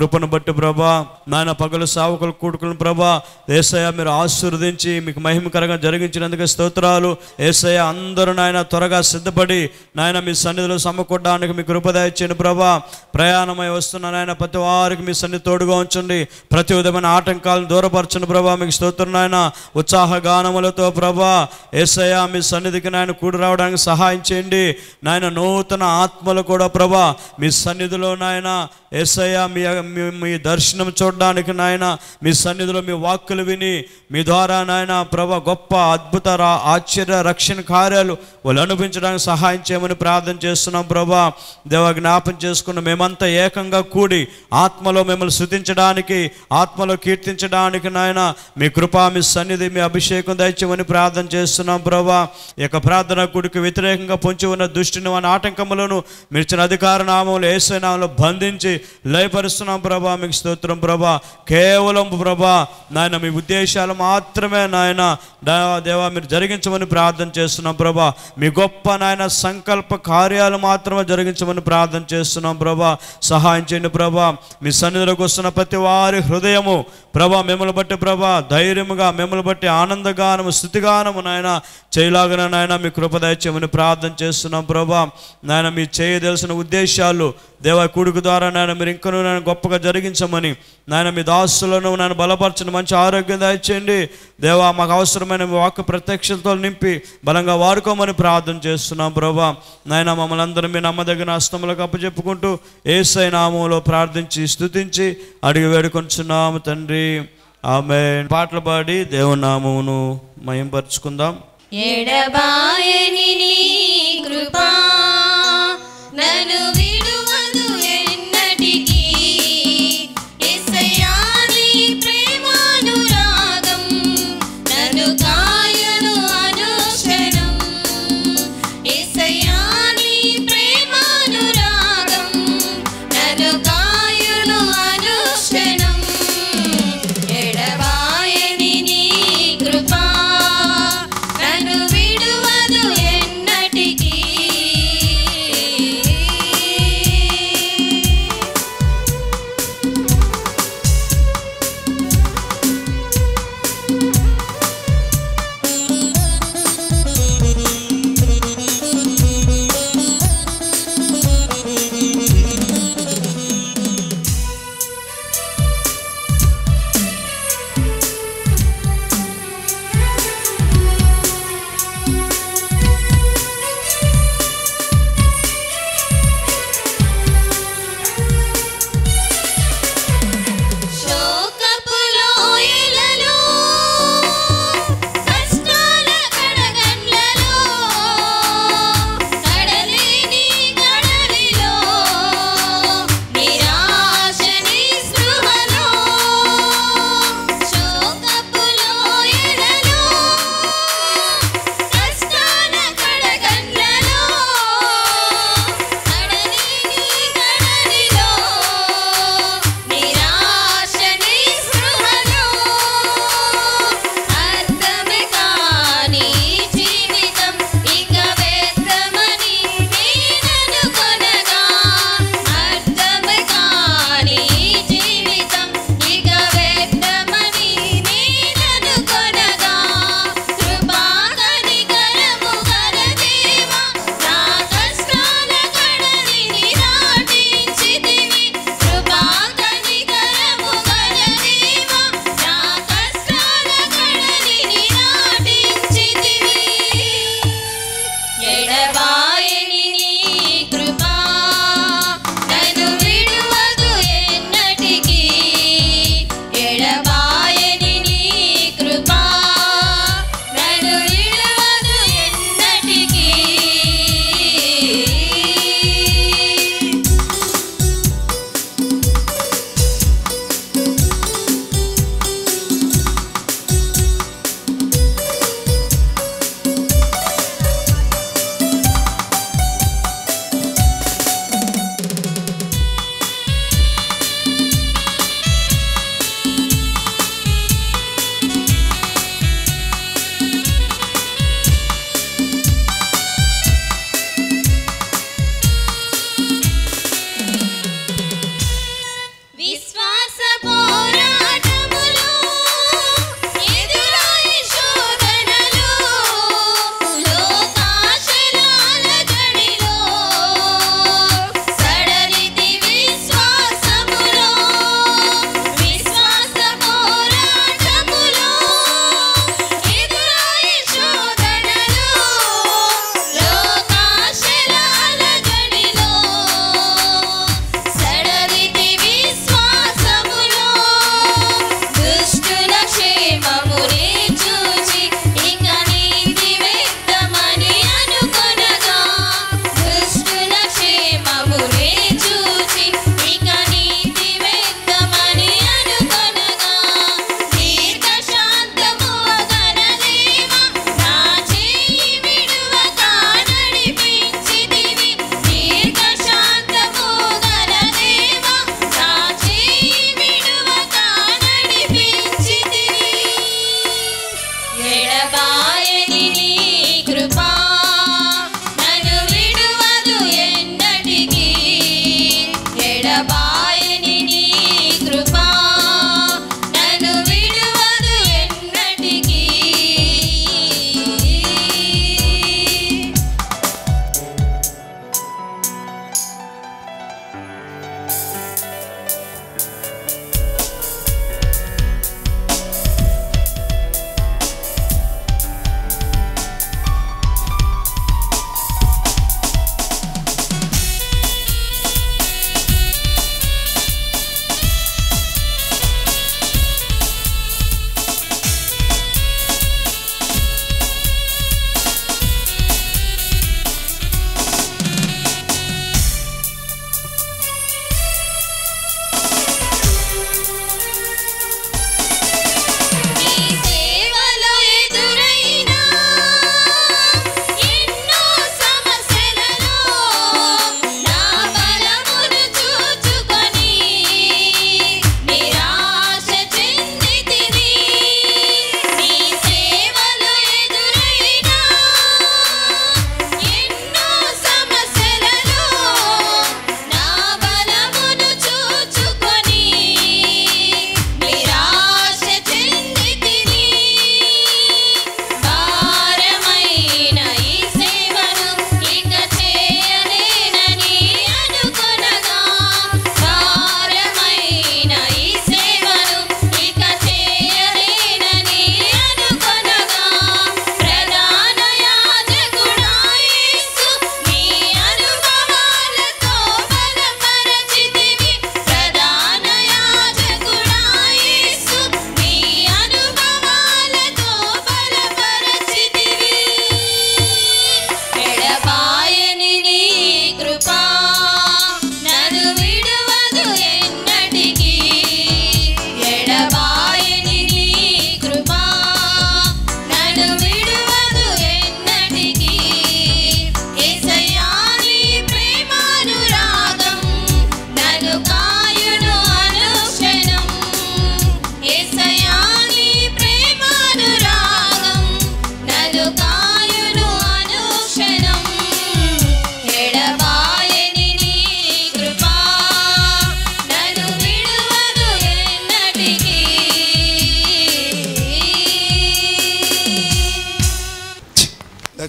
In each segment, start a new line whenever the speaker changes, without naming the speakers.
కృపను బట్టి ప్రభా నాయన పగలు సావకులు కూడుకుని ప్రభా ఏసయ్య మీరు ఆశీర్వదించి మీకు మహిమకరంగా జరిగించినందుకు స్తోత్రాలు ఏసయ్య అందరూ నాయన త్వరగా సిద్ధపడి నాయన మీ సన్నిధిలో సమకూడడానికి మీకు కృపద ఇచ్చిన ప్రభా ప్రయాణమై వస్తున్న నాయన ప్రతి వారికి మీ సన్నిధి తోడుగా ఉంచండి ప్రతి విధమైన ఆటంకాలను దూరపరచండి ప్రభా మీకు స్తోత్రం నాయన ఉత్సాహ గానములతో ప్రభా ఏసయ్య మీ సన్నిధికి నాయన కూడి రావడానికి సహాయం చేయండి నాయన నూతన ఆత్మలు కూడా ప్రభా మీ సన్నిధిలో నాయన ఏసయ్య మీ మీ- మీ దర్శనం చూడడానికి నాయన మీ సన్నిధిలో మీ వాక్కులు విని మీ ద్వారా నాయన ప్రభా గొప్ప అద్భుత రా- ఆశ్చర్య రక్షణ కార్యాలు వాళ్ళు అనుభవించడానికి సహాయం చేయమని ప్రార్థన చేస్తున్నాం ప్రభా దేవ జ్ఞాపం చేసుకున్న మేమంతా ఏకంగా కూడి ఆత్మలో మిమ్మల్ని స్థుతించడానికి ఆత్మలో కీర్తించడానికి నాయన మీ కృప మీ సన్నిధి మీ అభిషేకం దయచేయమని ప్రార్థన చేస్తున్నాం ప్రభా ఈ యొక్క ప్రార్థన కూడికి వ్యతిరేకంగా పొంచి ఉన్న దుష్టిని మన ఆటంకములను మీరు ఇచ్చిన అధికార నామంలో ఏసై నామంలో బంధించి లయపరుస్తున్నాం ప్రభా మీకు స్తోత్రం ప్రభా కేవలం ప్రభా నాయన మీ ఉద్దేశాలు మాత్రమే నాయన దేవా దేవా మీరు జరిగించమని ప్రార్థన చేస్తున్నాం ప్రభా మీ గొప్ప నాయన సంకల్ప కార్యాలు మాత్రమే జరిగించమని ప్రార్థన చేస్తున్నాం ప్రభా సహాయం చేయండి ప్రభా మీ సన్నిధిలోకి వస్తున్న ప్రతి వారి హృదయము ప్రభా మిమ్మల్ని బట్టి ప్రభా ధైర్యముగా మిమ్మల్ని బట్టి ఆనందగానము స్థుతిగానము నాయన చేయలాగిన నాయన మీ కృప దయచేయమని ప్రార్థన చేస్తున్నాం ప్రభా నాయన మీ చేయదలసిన ఉద్దేశాలు దేవ కూడుకు ద్వారా నాయన మీరు ఇంకనూ నేను గొప్పగా జరిగించమని నాయన మీ దాసులను నన్ను బలపరచండి మంచి ఆరోగ్యం దయచేయండి దేవా మాకు అవసరమైన మీ వాక్కు ప్రత్యక్షతతో నింపి బలంగా వాడుకోమని ప్రార్థన చేస్తున్నాం ప్రభా నాయన మమ్మల్ని అందరం మీ నమ్మదగిన హస్తములకు అప్పచెప్పుకుంటూ ఏసై నామంలో ప్రార్థించి స్తుతించి అడిగి వేడుకొంచున్నాము తండ్రి ఆమె పాటలు పాడి దేవుని నామమును మయంపరుచుకుందాం
ఎడబాయని నీ కృపా నన్ను విడువదు ఎన్నటికీ యేసయ్యా నీ ప్రేమానురాగం నన్ను కాయను అనుక్షణం యేసయ్యా నీ ప్రేమానురాగం నన్ను కాయను అనుక్షణం ఎడబాయని నీ కృపా నన్ను విడువదు ఎన్నటికీ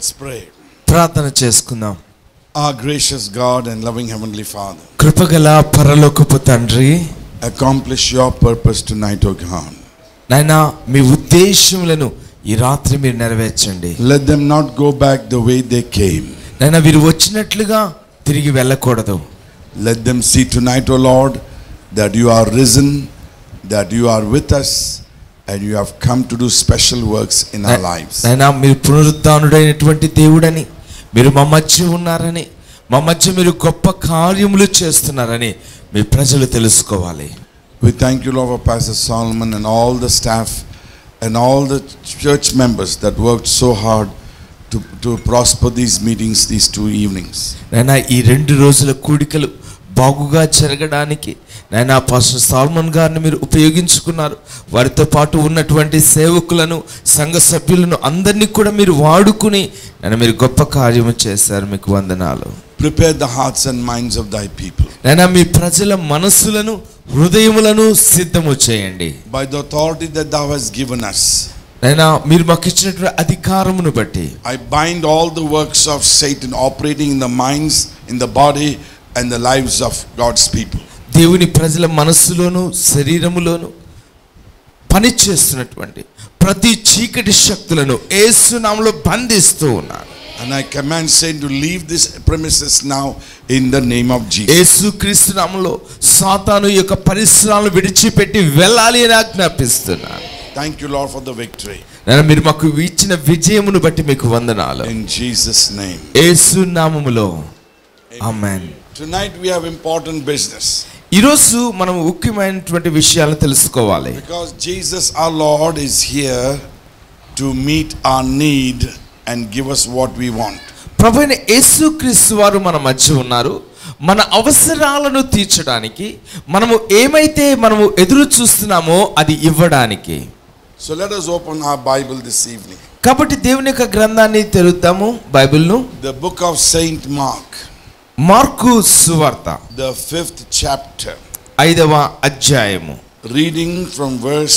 Let's pray.
ప్రార్థన చేసుకుందాం
Our gracious God and loving Heavenly Father,
కృపగల పరలోకపు తండ్రి
accomplish your purpose tonight, O God.
నాయనా మీ ఉద్దేశములను ఈ రాత్రి మీరు నెరవేర్చండి
Let them not go back the way they came.
నాయనా వీరు వచ్చినట్లుగా తిరిగి వెళ్ళకూడదు
Let them see tonight, O Lord, that you are risen, that you are with us, and you have come to do special works in our lives.
నాయనా మీరు పునరుద్ధానుడైనటువంటి దేవుడని మీరు మా మధ్య ఉన్నారని మా మధ్య మీరు గొప్ప కార్యములు చేస్తున్నారని మీ ప్రజలు తెలుసుకోవాలి
We thank you, Lord, for Pastor Solomon and all the staff and all the church members that worked so hard to, to prosper these meetings these two evenings.
నాయనా ఈ రెండు రోజుల కూడికలు బాగుగా జరగడానికి నాయనా పాస్టర్ సాల్మన్ గారిని మీరు ఉపయోగించుకున్నారు వారితో పాటు ఉన్నటువంటి సేవకులను సంఘ సభ్యులను అందరినీ కూడా మీరు వాడుకుని నన్ను మీరు గొప్ప కార్యము చేశారు మీకు వందనాలు
Prepare the hearts and minds of thy people.
నైనా మీ ప్రజల మనస్సులను హృదయములను సిద్ధము చేయండి
By the authority that thou hast given us,
నైనా మీరు మాకు ఇచ్చినటువంటి అధికారమును బట్టి
I bind all the works of Satan operating in the minds, in the body, and the lives of God's people.
దేవుని ప్రజల మనస్సులోను శరీరములోను పనిచేస్తున్నటువంటి ప్రతి చీకటి శక్తులను ఏసునామలో బంధిస్తూ ఉన్నాను
And I command Satan to leave this premises now in the name of Jesus.
యేసు క్రీస్తు నామంలో సాతాను యొక్క పరిశ్రమలు విడిచిపెట్టి వెళ్ళాలి అని ఆజ్ఞాపిస్తున్నాను
Thank you, Lord, for the victory.
నేను మీరు మాకు ఇచ్చిన విజయమును బట్టి మీకు వందనాలు
In Jesus' name.
యేసు నామములో ఆమేన్
Tonight we have important business.
ఈరోజు మనం ముఖ్యమైనటువంటి విషయాలను తెలుసుకోవాలి
Because Jesus our Lord is here to meet our need and give us what we want.
ప్రభు అయిన యేసుక్రీస్తు వారు మన మధ్య ఉన్నారు మన అవసరాలను తీర్చడానికి మనము ఏమైతే మనము ఎదురు చూస్తున్నామో అది ఇవ్వడానికి
So let us open our Bible this evening.
కాబట్టి దేవుని యొక్క గ్రంథాన్ని తెరుద్దాము బైబిల్ను
The book of Saint Mark,
Mark సువార్త
the fifth chapter,
ఐదవ అధ్యాయము
reading from verse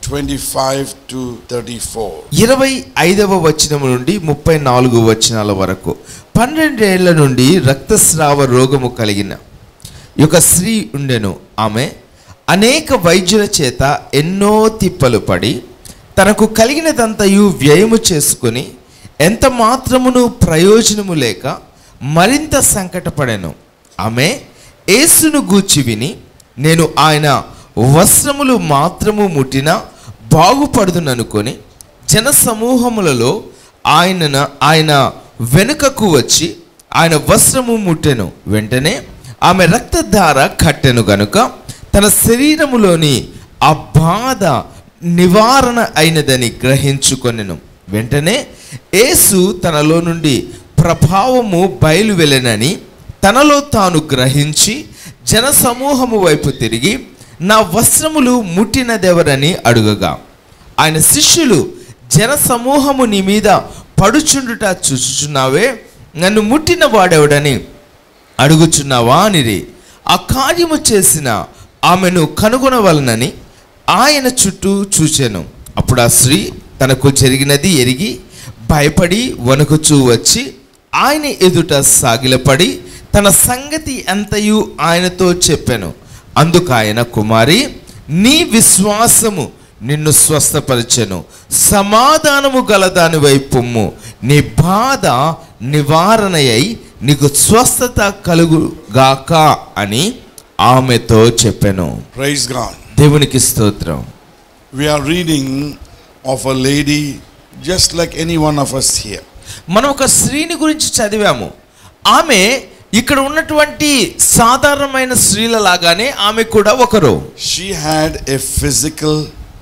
25 to 34.
ఇరవై ఐదవ వచనము నుండి ముప్పై నాలుగు వచనాల వరకు పన్నెండేళ్ల నుండి రక్తస్రావ రోగము కలిగిన ఈ యొక్క స్త్రీ ఉండెను ఆమె అనేక వైద్యుల చేత ఎన్నో తిప్పలు పడి తనకు కలిగినదంతయు వ్యయము చేసుకొని ఎంత మాత్రమును ప్రయోజనము లేక మరింత సంకటపడెను ఆమె యేసును గూర్చి విని నేను ఆయన వస్త్రములు మాత్రము ముట్టిన బాగుపడుదుననుకొని జన సమూహములలో ఆయన ఆయన వెనుకకు వచ్చి ఆయన వస్త్రము ముట్టెను వెంటనే ఆమె రక్తధార కట్టెను గనుక తన శరీరములోని ఆ బాధ నివారణ అయినదని గ్రహించుకొనెను వెంటనే యేసు తనలో నుండి ప్రభావము బయలు వెళ్ళనని తనలో తాను గ్రహించి జన సమూహము వైపు తిరిగి నా వస్త్రములు ముట్టినదెవరని అడుగగా ఆయన శిష్యులు జన సమూహము నీ మీద పడుచుండుట చూచుచున్నావే నన్ను ముట్టిన వాడెవడని అడుగుచున్నావా అనిరి ఆ కార్యము చేసిన ఆమెను కనుగొనవలనని ఆయన చుట్టూ చూచెను అప్పుడు ఆ స్త్రీ తనకు జరిగినది ఎరిగి భయపడి వణుకుచూ వచ్చి ఆయన ఎదుట సాగిలపడి తన సంగతి ఎంతయు ఆయనతో చెప్పాను అందుకు ఆయన కుమారి నీ విశ్వాసము నిన్ను స్వస్థపరిచెను సమాధానము గల దాని వైపుమ్ము నీ బాధ నివారణయై నీకు స్వస్థత కలుగుగాక అని ఆమెతో చెప్పాను
Praise God.
దేవునికి స్తోత్రం
We are reading of a lady just like any one of us here.
మనం ఒక స్త్రీని గురించి చదివాము ఆమె ఇక్కడ ఉన్నటువంటి సాధారణమైన స్త్రీల లాగానే ఆమె కూడా ఒకరు
She had a physical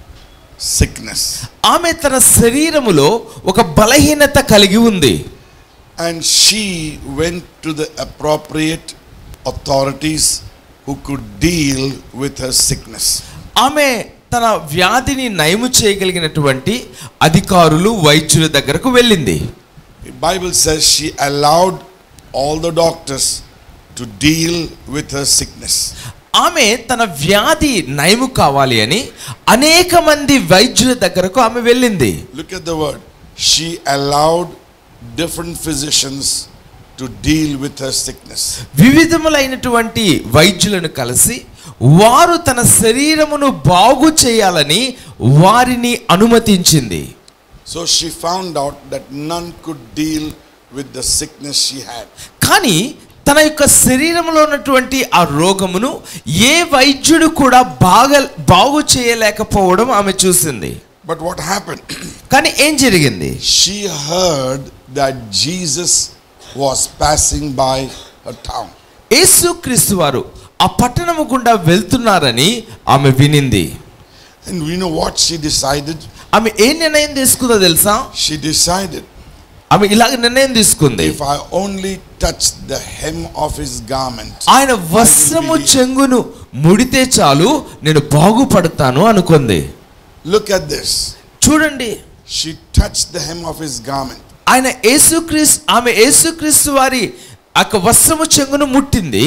sickness
ఆమె తన శరీరములో ఒక బలహీనత కలిగి ఉంది
and she went to the appropriate authorities who could deal with her sickness.
ఆమె తన వ్యాధిని నయము చేయగలిగినటువంటి అధికారులు వైద్యుల దగ్గరకు వెళ్ళింది
The Bible says she allowed all the doctors to deal with her sickness.
ఆమె తన వ్యాధి నయము కావాలి అని అనేక మంది వైద్యుల దగ్గరకు ఆమె వెళ్ళింది
Look at the word. She allowed different physicians to deal with her sickness.
వివిధములైనటువంటి వైద్యులను కలిసి వారు తన శరీరమును బాగు చేయాలని వారిని అనుమతించింది
So she found out that none could deal with the sickness she had.
కానీ తన యొక్క శరీరంలో ఉన్నటువంటి ఆ రోగమును ఏ వైద్యుడు కూడా బాగా బాగు చేయలేకపోవడం ఆమె చూసింది
But what happened?
కానీ ఏం జరిగింది
she heard that Jesus was passing by her town.
యేసుక్రీస్తు వారు ఆ పట్టణము గుండా వెళ్తున్నారని ఆమె వినింది
And we know what she decided?
ఆమె ఏ నిర్ణయం తీసుకుందో తెలుసా
She decided
ఆమె ఇలాగ నిర్ణయం తీసుకుంది
if I only touch the hem of his garment,
ఆయన వస్త్రము చెంగును ముడితే చాలు నేను బాగుపడతాను అనుకుంది
look at this.
చూడండి
She touched the hem of his garment.
ఆయన యేసుక్రీస్తు ఆమె యేసుక్రీస్తు వారి ఆ యొక్క వస్త్రము చెంగును ముట్టింది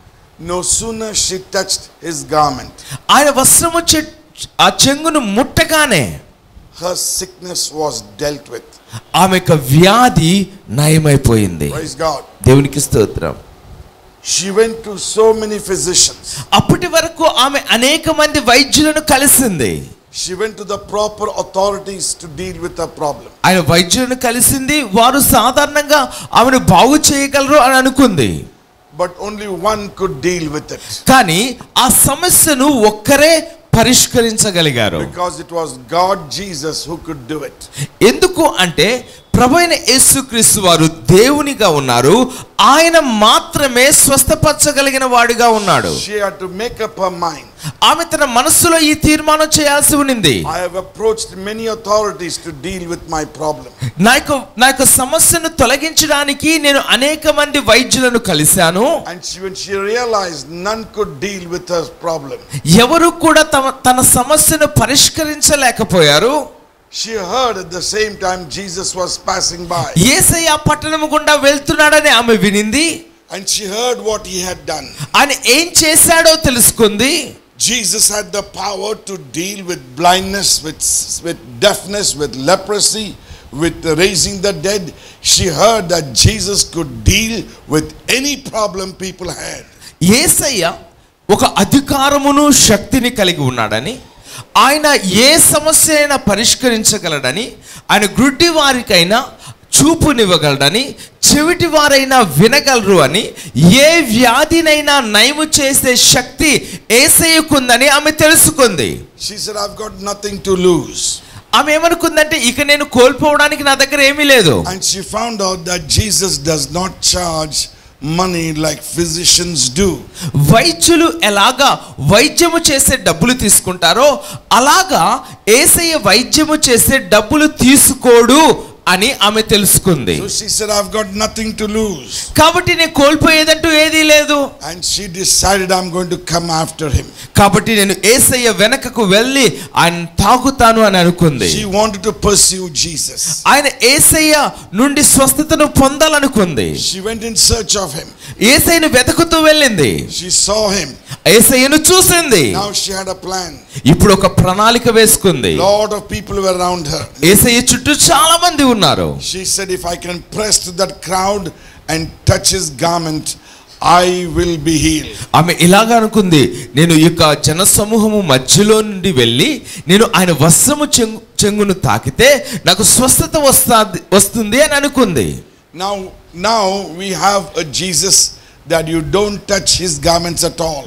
No sooner she touched his garment,
ఆయన వస్త్రము చె- ఆ చెంగును ముట్టగానే
her sickness was dealt with.
ఆమె యొక్క వ్యాధి నయమైపోయింది
Praise God.
దేవునికి స్తోత్రం
She went to so many physicians.
అప్పటి వరకు ఆమె అనేక మంది వైద్యులను కలిసింది
She went to the proper authorities to deal with her problem.
ఆయన వైద్యులను కలిసింది వారు సాధారణంగా ఆమెను బాగు చేయగలరు అని అనుకుంది
But only one could deal with it.
కానీ ఆ సమస్యను ఒక్కరే పరిష్కరించగలిగారు
Because it was God Jesus who could do it.
ఎందుకు అంటే ప్రభైన యేసుక్రీస్తు వారు దేవునిగా ఉన్నారు ఆయన మాత్రమే స్వస్థపరచగలిగిన వాడిగా ఉన్నాడు
She had to make up her mind.
ఆమె తన మనస్సులో ఈ తీర్మానం చేయాల్సి ఉన్నింది
I have approached many authorities to deal with my problem.
నా యొక్క నా యొక్క సమస్యను తొలగించడానికి నేను అనేక మంది వైద్యులను కలిశాను
And she, when she realized none could deal with her problem,
ఎవరు కూడా తమ తన సమస్యను పరిష్కరించలేకపోయారు
she heard at the same time Jesus was passing by.
ఏసయ్య పట్టణం గుండా వెళ్తున్నాడని ఆమె వినింది
And she heard what he had done.
ఆయన ఏం చేశాడో తెలుసుకుంది
Jesus had the power to deal with blindness, with, with deafness, with leprosy, with raising the dead. She heard that Jesus could deal with any problem people had.
ఏసయ్య ఒక అధికారమును శక్తిని కలిగి ఉన్నాడని ఆయన ఏ సమస్య అయినా పరిష్కరించగలడని ఆయన గ్రుడ్డి వారికైనా చూపునివ్వగలడని చెవిటి వారైనా వినగలరు అని ఏ వ్యాధినైనా నయము చేసే శక్తి ఏసయ్యకుందని ఆమె తెలుసుకుంది
She said, I've got nothing to lose.
ఆమె ఏమనుకుందంటే ఇక నేను కోల్పోవడానికి నా దగ్గర ఏమీ లేదు
And she found out that Jesus does not charge money like physicians do.
వైద్యులు ఎలాగా వైద్యము చేసే డబ్బులు తీసుకుంటారో అలాగా ఏసయ్య వైద్యము చేసే డబ్బులు తీసుకోడు అని ఆమె తెలుసుకుంది
So she said, I've got nothing to lose.
కాబట్టి నేను కోల్పోయేదంటూ ఏదీ లేదు
And she decided, I'm going to come after him.
కాబట్టి నేను ఏసయ్య వెనకకు వెళ్ళి ఆయన తాగుతాను అని అనుకుంది
She wanted to pursue Jesus.
ఆయన ఏసయ్య నుండి స్వస్థతను పొందాలనుకుంది
She went in search of him.
ఏసయ్యను వెతుకుతూ వెళ్ళింది
She saw him.
ఏసయ్యను చూసింది
Now she had a plan.
ఇప్పుడు ఒక ప్రణాళిక వేసుకుంది
Lot of people were around her.
ఏసయ్య చుట్టూ చాలా మంది ఉన్నారు
She said, If I can press to that crowd and touch his garment, I will be healed.
ఆమె ఇలాగ అనుకుంది నేను ఈ యొక్క జన సమూహము మధ్యలో నుండి వెళ్ళి నేను ఆయన వస్త్రము చెంగు చెంగును తాకితే నాకు స్వస్థత వస్తాది వస్తుంది అని అనుకుంది
Now, now we have a Jesus that you don't touch his garments at all.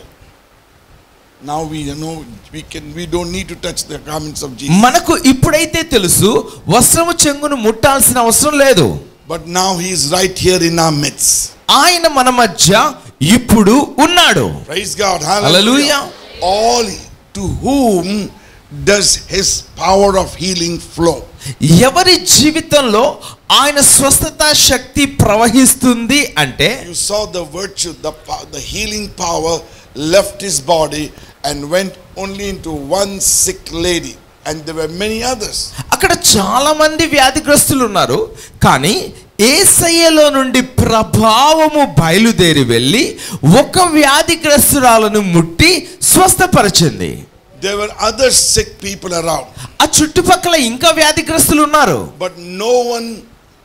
Now we know we can we don't need to touch the garments of Jesus.
మనకు ఇప్పుడైతే తెలుసు వస్త్రము చెంగును ముట్టాల్సిన అవసరం లేదు
But now he is right here in our midst.
ఆయన మన మధ్య ఇప్పుడు ఉన్నాడు
Praise God.
Hallelujah.
All to whom does his power of healing flow?
ఎవరి జీవితంలో ఆయన స్వస్థత శక్తి ప్రవహిస్తుంది అంటే
You saw the virtue, the, pow- the healing power left his body and went only into one sick lady. And there were many others.
అక్కడ చాలా మంది వ్యాధిగ్రస్తులు ఉన్నారు కానీ ఏసయ్యలో నుండి ప్రభావము బయలుదేరి వెళ్ళి ఒక వ్యాధిగ్రస్తురాలను ముట్టి స్వస్థపరిచింది
There were other sick people around.
ఆ చుట్టుపక్కల ఇంకా వ్యాధిగ్రస్తులు ఉన్నారు
But no one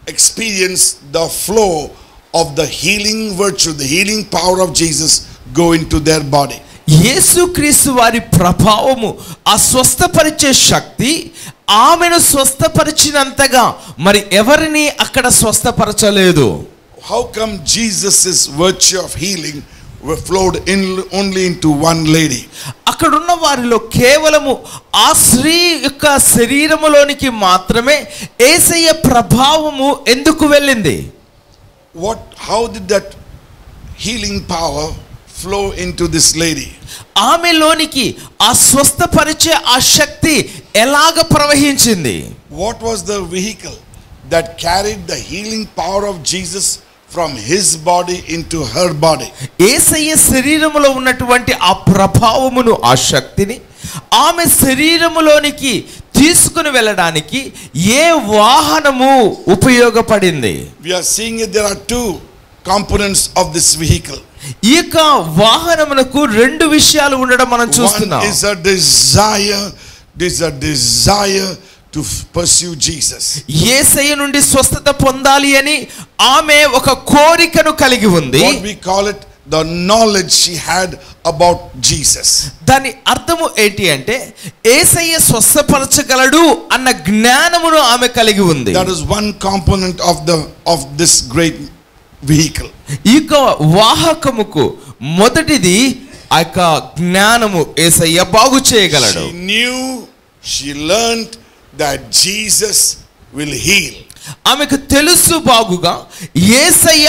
experience the flow of the healing virtue, the healing power of Jesus go into their body.
యేసుక్రీస్తు వారి ప్రభావము ఆ స్వస్థపరిచే శక్తి ఆమెను స్వస్థపరిచినంతగా మరి ఎవరిని అక్కడ స్వస్థపరచలేదు
How come Jesus' virtue of healing were flowed in only into one lady?
అక్కడున్న వారిలో కేవలము ఆ స్త్రీ యొక్క శరీరములోనికి మాత్రమే ఏసయ్య ప్రభావము ఎందుకు వెళ్ళింది
What how did that healing power flow into this lady?
ఆమెలోనికి ఆ స్వస్థపరిచే ఆ శక్తి ఎలాగ ప్రవహించింది
What was the vehicle that carried the healing power of Jesus from his body into her body?
ఏసయ్య శరీరములో ఉన్నటువంటి ఆ ప్రభావమును ఆ శక్తిని ఆమె శరీరములోనికి తీసుకుని వెళ్ళడానికి ఏ వాహనము ఉపయోగపడింది
We are seeing it, there are two components of this vehicle.
ఈ యొక్క వాహనమునకు రెండు విషయాలు ఉండడం మనం
One
చూస్తున్నాం
is a desire, is a desire to f- pursue Jesus.
ఏసయ్య నుండి స్వస్థత పొందాలి అని ఆమె ఒక కోరికను కలిగి ఉంది
What we call it, the knowledge she had about Jesus.
దాని అర్థము ఏంటి అంటే ఏసయ్య స్వస్థపరచగలడు అన్న జ్ఞానమును ఆమె కలిగి ఉంది
That is one component of the of this great vehicle.
ఈ యొక్క వాహకముకు మొదటిది ఆ యొక్క జ్ఞానము ఏసయ్య బాగు చేయగలడు
She knew, she learned that Jesus will heal.
ఆమెకు తెలుసు బాగుగా ఏసయ్య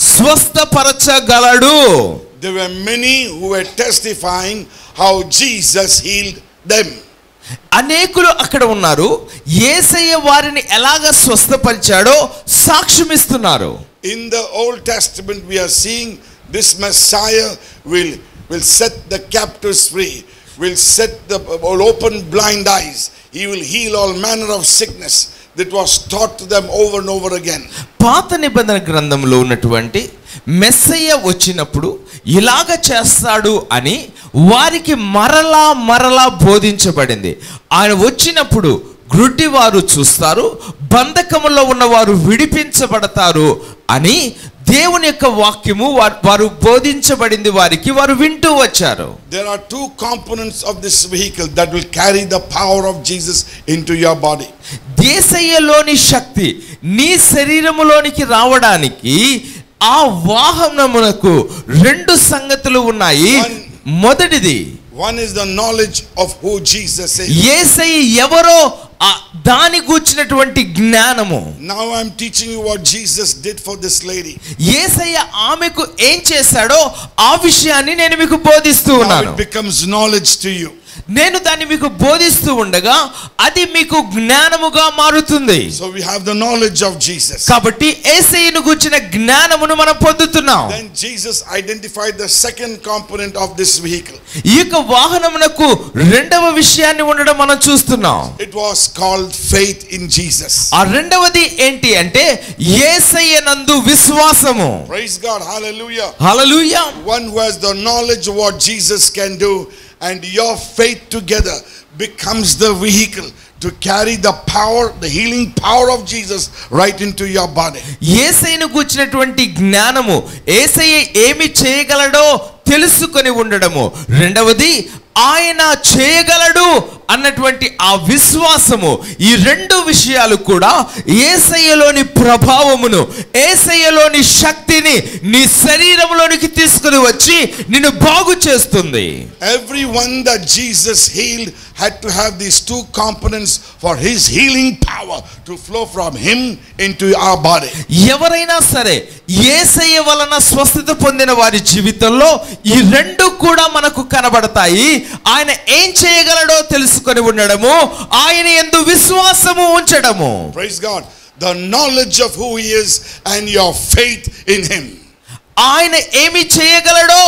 స్వస్థపరచగలడు
There were many who were testifying how Jesus healed them.
అనేకులు అక్కడ ఉన్నారు ఏసయ్య వారిని ఎలాగ స్వస్థపరిచాడో సాక్ష్యమిస్తున్నారు
In the Old Testament, we are seeing this Messiah will, will set the captives free, will set the will open blind eyes. He will heal all manner of sickness that was taught to them over and over again.
పాత నిబంధన గ్రంథంలో ఉన్నటువంటి మెస్సయ్య వచ్చినప్పుడు ఇలాగ చేస్తాడు అని వారికి మరలా మరలా బోధించబడింది ఆయన వచ్చినప్పుడు గ్రుడ్డి వారు చూస్తారు బంధకములో ఉన్నవారు విడిపించబడతారు అని దేవుని యొక్క వాక్యము వారు- వారు బోధించబడింది వారికి వారు వింటూ వచ్చారు
There are two components of this vehicle that will carry the power of Jesus into your body.
దేశయ్యలోని శక్తి నీ శరీరములోనికి రావడానికి ఆ వాహనమునకు రెండు సంగతులు ఉన్నాయి మొదటిది
One is the knowledge of who Jesus is.
ఏసై ఎవరో ఆ దాని గూర్చినటువంటి జ్ఞానము
Now I'm teaching you what Jesus did for this lady.
ఏసయ్య ఆమెకు ఏం చేశాడో ఆ విషయాన్ని నేను మీకు బోధిస్తూ
Now
ఉన్నాను
it becomes knowledge to you.
నేను దాన్ని మీకు బోధిస్తూ ఉండగా అది మీకు జ్ఞానముగా మారుతుంది
So we have the knowledge of Jesus.
కాబట్టి ఏసయ్యను గూర్చిన జ్ఞానమును మనం పొందుతున్నాం
Then Jesus identified the second component of this vehicle.
ఈ యొక్క వాహనమునకు రెండవ విషయాన్ని ఉండడం మనం చూస్తున్నాం
It was called faith in Jesus.
ఆ రెండవది ఏంటి అంటే ఏసయ్య నందు విశ్వాసము
Praise God. Hallelujah.
Hallelujah
One who has the knowledge of what Jesus can do, and your faith together becomes the vehicle to carry the power, the healing power of Jesus right into your body.
ఏసైను కూర్చున్నటువంటి జ్ఞానము ఏసయ్య ఏమి చేయగలడో తెలుసుకొని ఉండడము రెండవది ఆయన చేయగలడు అన్నటువంటి ఆ విశ్వాసము ఈ రెండు విషయాలు కూడా ఏసయ్యలోని ప్రభావమును ఏసయ్యలోని శక్తిని నీ శరీరంలోనికి తీసుకుని వచ్చి నిన్ను బాగు చేస్తుంది
Everyone that Jesus healed had to have these two components for his healing power to flow from him into our body.
ఎవరైనా సరే ఏసయ్య వలన స్వస్థత పొందిన వారి జీవితంలో ఈ రెండు కూడా మనకు కనబడతాయి ఆయన ఏం చేయగలడో తెలుసుకొని ఉండడము ఆయన ఎందు విశ్వాసము ఉంచడము
Praise God. The knowledge of who he is and your faith in him.
ఆయన ఏమి చేయగలడో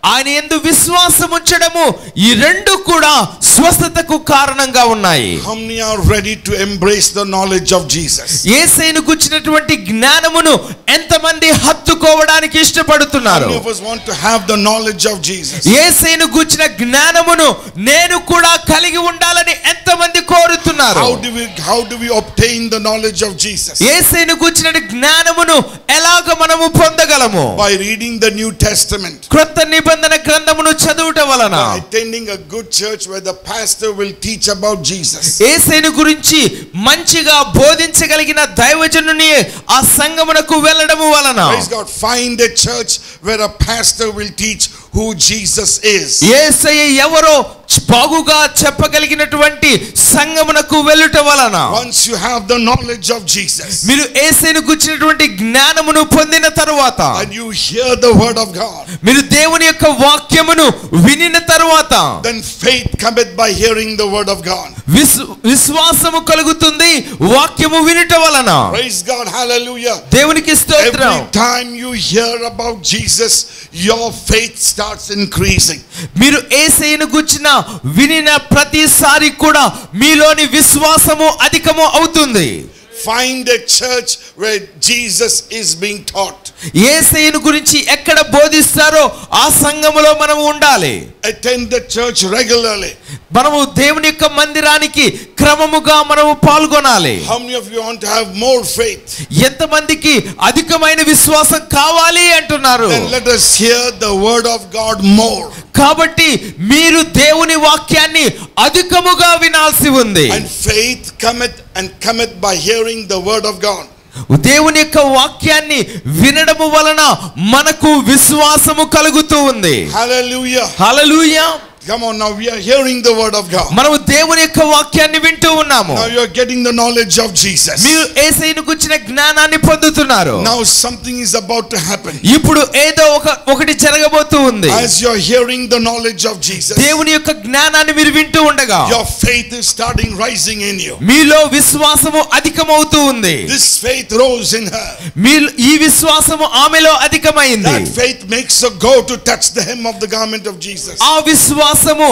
ఆయన ఎందు విశ్వాసం ఉంచడము ఈ రెండు కూడా స్వస్థతకు కారణంగా ఉన్నాయి
How many are ready to embrace the knowledge of Jesus?
ఏసైను గుచ్చినటువంటి జ్ఞానమును ఎంతమంది హత్తుకోవడానికి
How
ఇష్టపడుతున్నారు
many of us want to have the knowledge of Jesus?
ఏసైను గుచ్చిన జ్ఞానమును నేను కూడా కలిగి ఉండాలని ఎంతమంది కోరుతున్నారు
How do we how do we obtain the knowledge of Jesus?
ఏసైను గుచ్చిన జ్ఞానమును ఎలాగ మనము పొందగలము
By reading the New Testament.
క్రొత్త నిబంధన గ్రంథమును చదువుట వలన
By attending a good church where the pastor will teach about Jesus.
ఏసైను గురించి మంచిగా బోధించగలిగిన దైవజనుని ఆ సంగమునకు వెళ్ళడము వలన
Praise God. Find a church where a pastor will teach who Jesus is.
ఏసయ్య ఎవరో బాగుగా చెప్పగలిగినటువంటి సంగమునకు వెళ్ళుట వలన
Once you have the knowledge of Jesus
మీరు ఏసైను గుచ్చినటువంటి జ్ఞానమును పొందిన తరువాత
and you hear the word of God,
మీరు దేవుని యొక్క వాక్యమును వినిన తరువాత
then faith cometh by hearing the word of God.
విశ్వ విశ్వాసము కలుగుతుంది వాక్యము వినుట వలన
Praise God. Hallelujah.
దేవునికి స్తోత్రం
Every time you hear about Jesus, your faith starts increasing.
మీరు ఏసైను గుచ్చిన వినిన ప్రతిసారి కూడా మీలోని విశ్వాసము అధికము అవుతుంది
Find a church where Jesus is being taught.
ఏసైను గురించి ఎక్కడ బోధిస్తారో ఆ సంఘములో మనం ఉండాలి
Attend the church regularly.
మనము దేవుని యొక్క మందిరానికి క్రమముగా మనము పాల్గొనాలి
How many of you want to have more faith?
ఎంతమందికి అధికమైన విశ్వాసం కావాలి అంటున్నారు
Then let us hear the word of God more.
కాబట్టి మీరు దేవుని వాక్యాన్ని అధికముగా వినాల్సి ఉంది
And faith cometh and cometh by hearing the word of God.
దేవుని యొక్క వాక్యాన్ని వినడము వలన మనకు విశ్వాసము కలుగుతూ ఉంది
Hallelujah.
Hallelujah
Come on, now we are hearing the word of God.
మనము దేవుని యొక్క వాక్యాన్ని వింటూ ఉన్నాము
Now you are getting the knowledge of Jesus.
మీరు ఏసైను గుచ్చిన జ్ఞానాన్ని పొందుతున్నారు
Now something is about to happen.
ఇప్పుడు ఏదో ఒక ఒకటి జరగబోతూ ఉంది
As you are hearing the knowledge of Jesus,
దేవుని యొక్క జ్ఞానాన్ని మీరు వింటూ ఉండగా
your faith is starting rising in you.
మీలో విశ్వాసము అధికమవుతూ ఉంది
This faith rose in her.
మీ ఈ విశ్వాసము ఆమెలో అధికమైంది
That faith makes her go to touch the hem of the garment of Jesus.
ఆ విశ్వాసము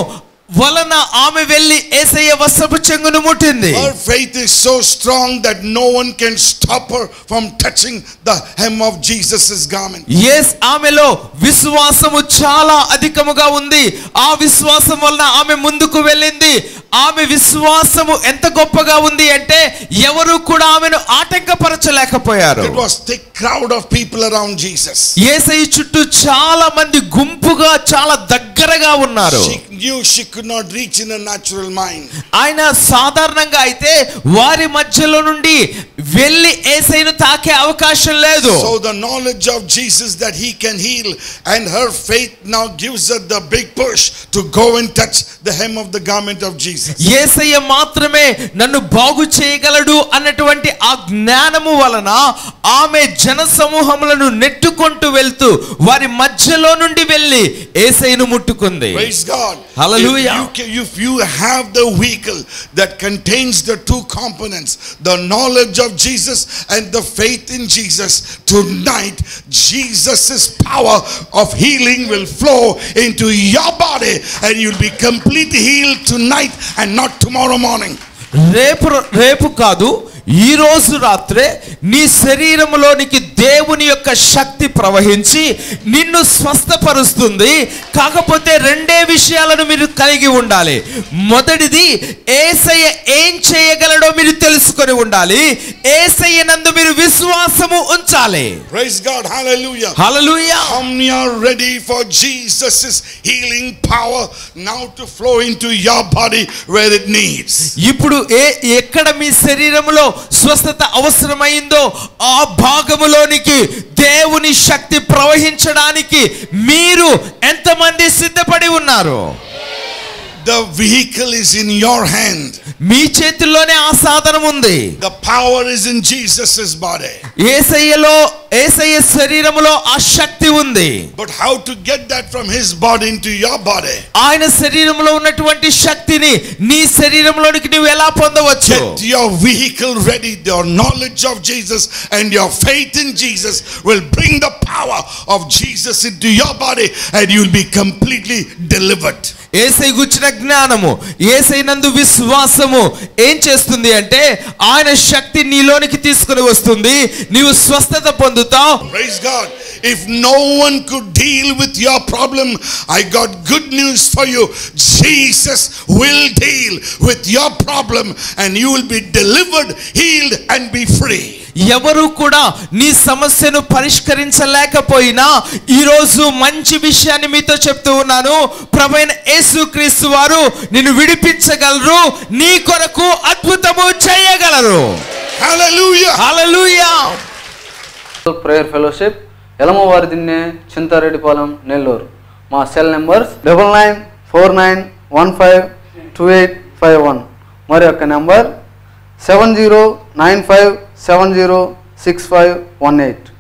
వలన ఆమె వెళ్ళి ఏసయ్య వస్త్రపు చెంగును ముట్టింది
Her faith is so strong that no one can stop her from touching the hem of Jesus' garment.
Yes ఆమెలో విశ్వాసము చాలా అధికముగా ఉంది ఆ విశ్వాసం వలన ఆమె ముందుకు వెళ్ళింది ఆమె విశ్వాసము ఎంత గొప్పగా ఉంది అంటే ఎవరు కూడా ఆమెను ఆటంకపరచలేకపోయారు
It was thick crowd of people around Jesus.
ఏసయ్య చుట్టూ చాలా మంది గుంపుగా చాలా దగ్గరగా ఉన్నారు
She knew she could not reach in a natural mind.
ఆయన సాధారణంగా అయితే వారి మధ్యలో నుండి వెళ్ళి ఏసైను తాకే అవకాశం లేదు
So the knowledge of Jesus that he can heal and her faith now gives her the big push to go and touch the hem of the garment of Jesus.
ఏసయ్య మాత్రమే నన్ను బాగు చేయగలడు అన్నటువంటి ఆ జ్ఞానము వలన ఆమె జన సమూహములను నెట్టుకుంటూ వెళ్తూ వారి మధ్యలో నుండి వెళ్ళి ఏసయ్యను ముట్టుకుంది
Praise God.
Hallelujah.
If you, can, if you have the vehicle that contains the two components, the knowledge of Jesus and the faith in Jesus, tonight Jesus' power of healing will flow into your body and you'll be completely healed tonight and not tomorrow morning.
రేపు రేపు కాదు ఈ రోజు రాత్రే నీ శరీరంలోనికి దేవుని యొక్క శక్తి ప్రవహించి నిన్ను స్వస్థపరుస్తుంది కాకపోతే రెండే విషయాలను మీరు కలిగి ఉండాలి మొదటిది ఏసయ్య ఏం చేయగలడో మీరు తెలుసుకొని ఉండాలి ఏసయ్య నందు మీరు విశ్వాసము ఉంచాలి
Praise God. Hallelujah.
Hallelujah
How many are ready for Jesus' healing power now to flow into your body where it needs?
ఇప్పుడు ఏ ఎక్కడ మీ శరీరంలో స్వస్థత అవసరమైందో ఆ భాగములోనికి దేవుని శక్తి ప్రవహించడానికి మీరు ఎంతమంది సిద్ధపడి ఉన్నారు
The vehicle is in your hand.
మీ చేతుల్లోనే ఆ సాధనం ఉంది
The power is in Jesus' body.
ఏసయ్యలో ఏసయ్య శరీరములో ఆ శక్తి ఉంది
But how to get that from his body into your body?
ఆయన శరీరంలో ఉన్నటువంటి శక్తిని నీ శరీరంలోనికి నువ్వు ఎలా పొందవచ్చు
Get your vehicle ready. Your knowledge of Jesus and your faith in Jesus will bring the power of Jesus into your body and you'll be completely delivered.
ఏసై గుచ్చిన జ్ఞానము ఏసై నందు విశ్వాసము ఏం చేస్తుంది అంటే ఆయన శక్తి నీలోనికి తీసుకుని వస్తుంది నీవు స్వస్థత పొందుతావు
Praise God. If no one could deal with your problem, I got good news for you. Jesus will deal with your problem and you will be delivered, healed, and be free.
ఎవరు కూడా నీ సమస్యను పరిష్కరించలేకపోయినా ఈరోజు మంచి విషయాన్ని మీతో చెప్తూ ఉన్నాను ప్రభైన యేసుక్రీస్తు వారు నిన్ను విడిపించగలరు నీ కొరకు అద్భుతము చేయగలరు
Hallelujah.
హల్లెలూయా
ప్రేయర్ ఫెలోషిప్ ఎలమవారి దిన్నే చింతారెడ్డిపాలెం నెల్లూరు మా cell numbers double nine four nine one five two eight five one మరి యొక్క number seven zero nine five seven zero six five one eight